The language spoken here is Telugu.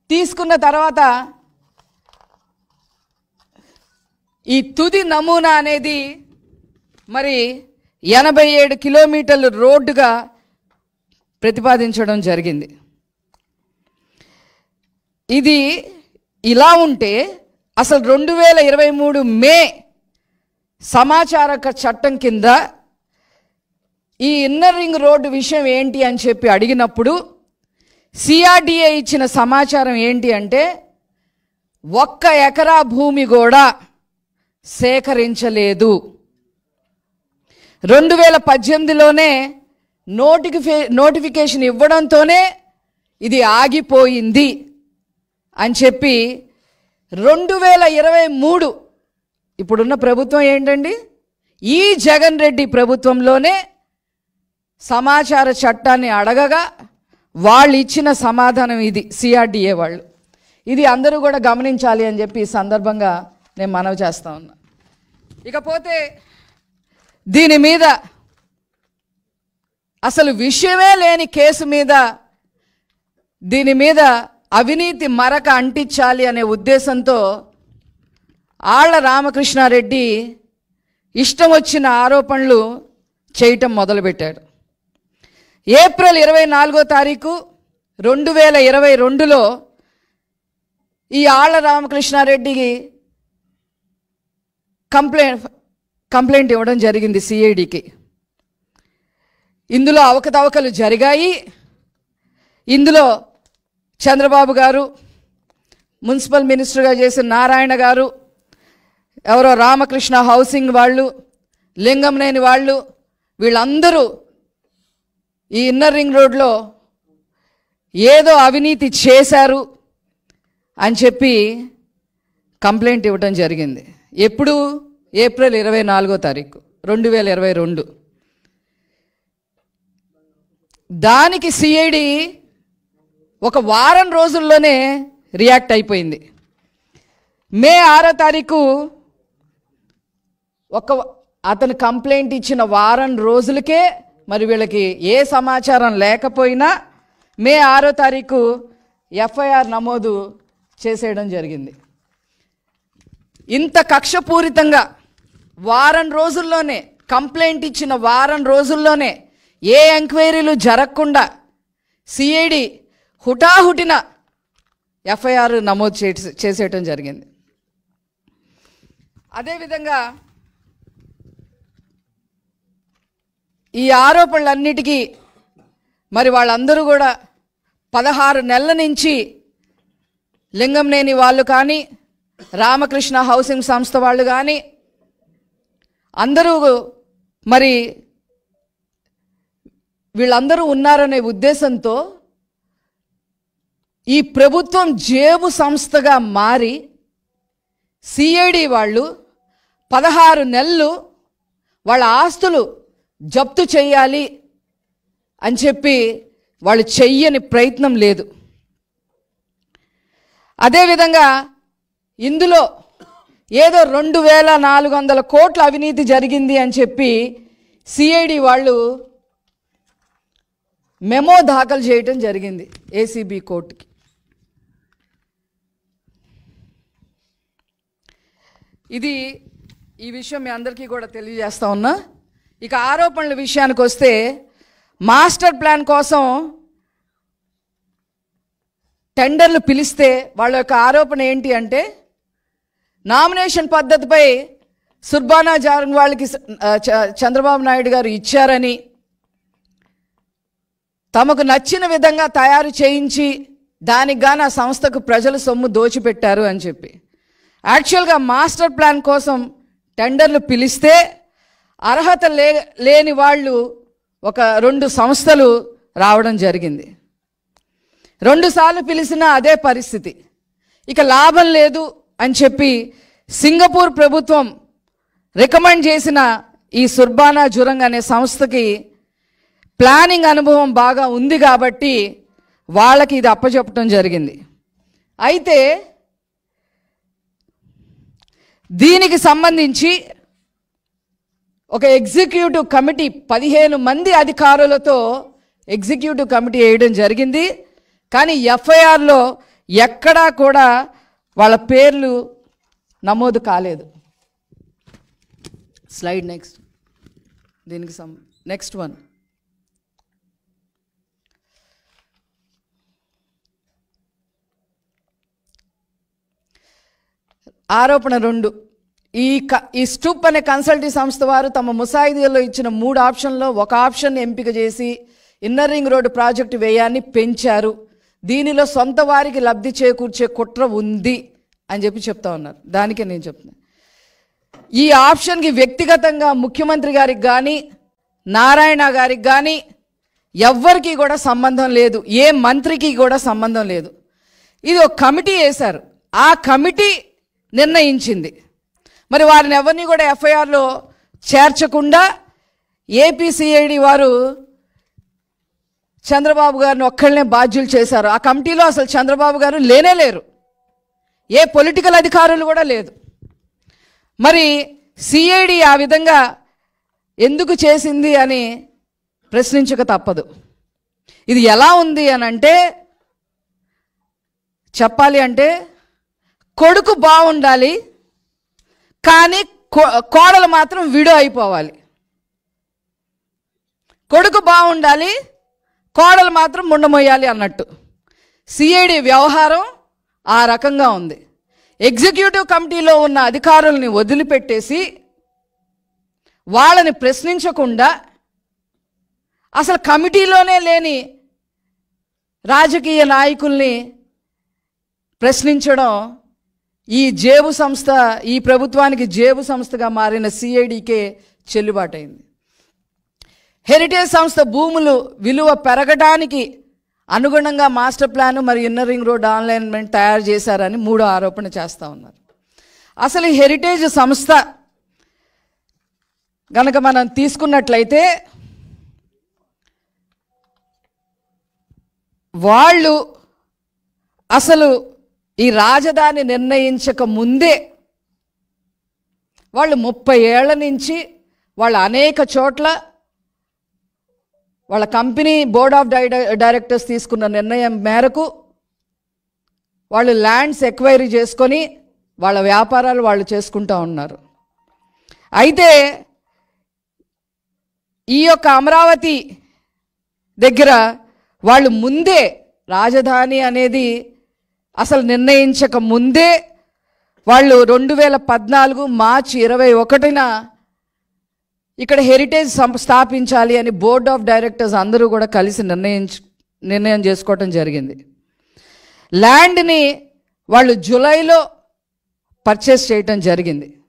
తీసుకున్న తర్వాత ఈ తుది నమూనా అనేది మరి ఎనభై ఏడు కిలోమీటర్లు రోడ్డుగా ప్రతిపాదించడం జరిగింది ఇది ఇలా ఉంటే అసలు రెండు వేల ఇరవై మూడు మే సమాచారక చట్టం కింద ఈ ఇన్నర్ రింగ్ రోడ్డు విషయం ఏంటి అని చెప్పి అడిగినప్పుడు సిఆర్డిఏ ఇచ్చిన సమాచారం ఏంటి అంటే ఒక్క ఎకరా భూమి కూడా సేకరించలేదు రెండు వేల పద్దెనిమిదిలోనే నోటిఫికే నోటిఫికేషన్ ఇవ్వడంతోనే ఇది ఆగిపోయింది అని చెప్పి రెండు వేల ఇరవై మూడు ఇప్పుడున్న ప్రభుత్వం ఏంటండి ఈ జగన్ రెడ్డి ప్రభుత్వంలోనే సమాచార చట్టాన్ని అడగగా వాళ్ళు ఇచ్చిన సమాధానం ఇది సిఆర్డిఏ వాళ్ళు ఇది అందరూ కూడా గమనించాలి అని చెప్పి ఈ సందర్భంగా నేను మనవి చేస్తా ఉన్నా ఇకపోతే దీని మీద అసలు విషయమే లేని కేసు మీద దీని మీద అవినీతి మరక అంటించాలి అనే ఉద్దేశంతో ఆళ్ల రామకృష్ణారెడ్డి ఇష్టం వచ్చిన ఆరోపణలు చేయటం మొదలుపెట్టాడు ఏప్రిల్ ఇరవై నాలుగో తారీఖు రెండు వేల ఇరవై రెండులో ఈ ఆళ్ల రామకృష్ణారెడ్డికి కంప్లైంట్ కంప్లైంట్ ఇవ్వడం జరిగింది సిఐడికి ఇందులో అవకతవకలు జరిగాయి ఇందులో చంద్రబాబు గారు మున్సిపల్ మినిస్టర్గా చేసిన నారాయణ గారు ఎవరో రామకృష్ణ హౌసింగ్ వాళ్ళు లింగంనేని వాళ్ళు వీళ్ళందరూ ఈ ఇన్నర్ రింగ్ రోడ్లో ఏదో అవినీతి చేశారు అని చెప్పి కంప్లైంట్ ఇవ్వడం జరిగింది ఎప్పుడు ఏప్రిల్ ఇరవై నాలుగో తారీఖు రెండు వేల ఇరవై రెండు దానికి సిఐడి ఒక వారం రోజుల్లోనే రియాక్ట్ అయిపోయింది మే ఆరో తారీఖు ఒక అతను కంప్లైంట్ ఇచ్చిన వారం రోజులకే మరి వీళ్ళకి ఏ సమాచారం లేకపోయినా మే ఆరో తారీఖు ఎఫ్ఐఆర్ నమోదు చేసేయడం జరిగింది ఇంత కక్షపూరితంగా వారం రోజుల్లోనే కంప్లైంట్ ఇచ్చిన వారం రోజుల్లోనే ఏ ఎంక్వైరీలు జరగకుండా సిఐడి హుటాహుటిన ఎఫ్ఐఆర్ నమోదు చే చేసేయటం జరిగింది అదేవిధంగా ఈ ఆరోపణలన్నిటికీ మరి వాళ్ళందరూ కూడా పదహారు నెలల నుంచి లింగంనేని వాళ్ళు కానీ రామకృష్ణ హౌసింగ్ సంస్థ వాళ్ళు కానీ అందరూ మరి వీళ్ళందరూ ఉన్నారనే ఉద్దేశంతో ఈ ప్రభుత్వం జేబు సంస్థగా మారి సిఐడి వాళ్ళు పదహారు నెలలు వాళ్ళ ఆస్తులు జప్తు చేయాలి అని చెప్పి వాళ్ళు చెయ్యని ప్రయత్నం లేదు అదేవిధంగా ఇందులో ఏదో రెండు వేల నాలుగు వందల కోట్ల అవినీతి జరిగింది అని చెప్పి సిఐడి వాళ్ళు మెమో దాఖలు చేయటం జరిగింది ఏసీబీ కోర్టుకి ఇది ఈ విషయం మీ అందరికీ కూడా తెలియజేస్తా ఉన్నా ఇక ఆరోపణల విషయానికి వస్తే మాస్టర్ ప్లాన్ కోసం టెండర్లు పిలిస్తే వాళ్ళ యొక్క ఆరోపణ ఏంటి అంటే నామినేషన్ పద్ధతిపై సుర్బానా జారింగ్ వాళ్ళకి ఆ, చ- చంద్రబాబు నాయుడు గారు ఇచ్చారని తమకు నచ్చిన విధంగా తయారు చేయించి దానికి గాను ఆ సంస్థకు ప్రజలు సొమ్ము దోచిపెట్టారు అని చెప్పి యాక్చువల్గా మాస్టర్ ప్లాన్ కోసం టెండర్లు పిలిస్తే అర్హత లే లేని వాళ్ళు ఒక రెండు సంస్థలు రావడం జరిగింది రెండుసార్లు పిలిచినా అదే పరిస్థితి ఇక లాభం లేదు అని చెప్పి సింగపూర్ ప్రభుత్వం రికమెండ్ చేసిన ఈ సుర్బానా జురంగ్ అనే సంస్థకి ప్లానింగ్ అనుభవం బాగా ఉంది కాబట్టి వాళ్ళకి ఇది అప్పచెప్పటం జరిగింది అయితే దీనికి సంబంధించి ఒక ఎగ్జిక్యూటివ్ కమిటీ పదిహేను మంది అధికారులతో ఎగ్జిక్యూటివ్ కమిటీ వేయడం జరిగింది కానీ ఎఫ్ఐఆర్లో ఎక్కడా కూడా వాళ్ళ పేర్లు నమోదు కాలేదు స్లైడ్ నెక్స్ట్ దీనికి సం నెక్స్ట్ వన్ ఆరోపణ రెండు ఈ క ఈ స్టూప్ అనే కన్సల్టీ సంస్థ వారు తమ ముసాయిదీలో ఇచ్చిన మూడు ఆప్షన్లో ఒక ఆప్షన్ ఎంపిక చేసి ఇన్నర్ రింగ్ రోడ్డు ప్రాజెక్టు వ్యయాన్ని పెంచారు దీనిలో సొంత వారికి లబ్ధి చేకూర్చే కుట్ర ఉంది అని చెప్పి చెప్తా ఉన్నారు దానికే నేను చెప్తున్నాను ఈ ఆప్షన్కి వ్యక్తిగతంగా ముఖ్యమంత్రి గారికి కానీ నారాయణ గారికి కానీ ఎవ్వరికి కూడా సంబంధం లేదు ఏ మంత్రికి కూడా సంబంధం లేదు ఇది ఒక కమిటీ వేశారు ఆ కమిటీ నిర్ణయించింది మరి వారిని ఎవరిని కూడా ఎఫ్ఐఆర్లో చేర్చకుండా ఏపీసీఐడి వారు చంద్రబాబు గారిని ఒక్కళ్ళనే బాధ్యులు చేశారు ఆ కమిటీలో అసలు చంద్రబాబు గారు లేనే లేరు ఏ పొలిటికల్ అధికారులు కూడా లేదు మరి సిఐడి ఆ విధంగా ఎందుకు చేసింది అని ప్రశ్నించక తప్పదు ఇది ఎలా ఉంది అని అంటే చెప్పాలి అంటే కొడుకు బాగుండాలి కానీ కో- కోడలు మాత్రం విడో అయిపోవాలి కొడుకు బాగుండాలి కోడలు మాత్రం ముండమొయ్యాలి అన్నట్టు సిఐడి వ్యవహారం ఆ రకంగా ఉంది ఎగ్జిక్యూటివ్ కమిటీలో ఉన్న అధికారుల్ని వదిలిపెట్టేసి వాళ్ళని ప్రశ్నించకుండా అసలు కమిటీలోనే లేని రాజకీయ నాయకుల్ని ప్రశ్నించడం ఈ జేబు సంస్థ ఈ ప్రభుత్వానికి జేబు సంస్థగా మారిన సిఐడికే చెల్లుబాటైంది హెరిటేజ్ సంస్థ భూములు విలువ పెరగడానికి అనుగుణంగా మాస్టర్ ప్లాన్ మరియు ఇన్నర్ రింగ్ రోడ్ ఆన్లైన్మెంట్ తయారు చేశారని మూడో ఆరోపణ చేస్తూ ఉన్నారు అసలు ఈ హెరిటేజ్ సంస్థ గనక మనం తీసుకున్నట్లయితే వాళ్ళు అసలు ఈ రాజధాని నిర్ణయించక ముందే వాళ్ళు ముప్పై ఏళ్ల నుంచి వాళ్ళ అనేక చోట్ల వాళ్ళ కంపెనీ బోర్డ్ ఆఫ్ డై డైరెక్టర్స్ తీసుకున్న నిర్ణయం మేరకు వాళ్ళు ల్యాండ్స్ ఎక్వైరీ చేసుకొని వాళ్ళ వ్యాపారాలు వాళ్ళు చేసుకుంటూ ఉన్నారు అయితే ఈ యొక్క అమరావతి దగ్గర వాళ్ళు ముందే రాజధాని అనేది అసలు నిర్ణయించక ముందే వాళ్ళు రెండు వేల పద్నాలుగు మార్చి ఇరవై ఒకటిన ఇక్కడ హెరిటేజ్ సం- స్థాపించాలి అని బోర్డ్ ఆఫ్ డైరెక్టర్స్ అందరూ కూడా కలిసి నిర్ణయించు నిర్ణయం చేసుకోవటం జరిగింది ల్యాండ్ని వాళ్ళు జూలైలో పర్చేస్ చేయటం జరిగింది